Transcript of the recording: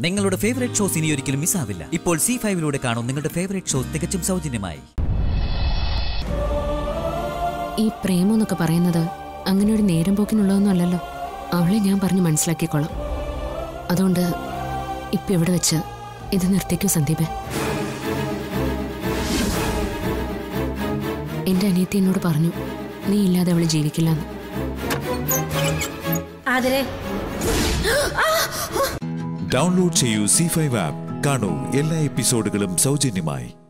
നിങ്ങളുടെ favourite shows ഇനി ഒരിക്കലും മിസ്സാവില്ല ഇപ്പോൾ സി ഫൈവിലൂടെ കാണും നിങ്ങളുടെ ഫേവറേറ്റ് ഷോ തികച്ചും സൗജന്യമായി ഈ പ്രേമം എന്നൊക്കെ പറയുന്നത് അങ്ങനെ ഒരു നേരം പോക്കിനുള്ളതൊന്നും അല്ലല്ലോ അവളെ ഞാൻ പറഞ്ഞ് മനസ്സിലാക്കിക്കോളാം അതുകൊണ്ട് ഇപ്പൊ ഇവിടെ വെച്ച് ഇത് നിർത്തിക്കൂ സന്ദീപ് എന്റെ അനിയത്തി എന്നോട് പറഞ്ഞു നീ ഇല്ലാതെ അവള് ജീവിക്കില്ലെന്ന് ആതിരെ ഡൗൺലോഡ് ചെയ്യൂ സി ഫൈവ് ആപ്പ് കാണൂ എല്ലാ എപ്പിസോഡുകളും സൗജന്യമായി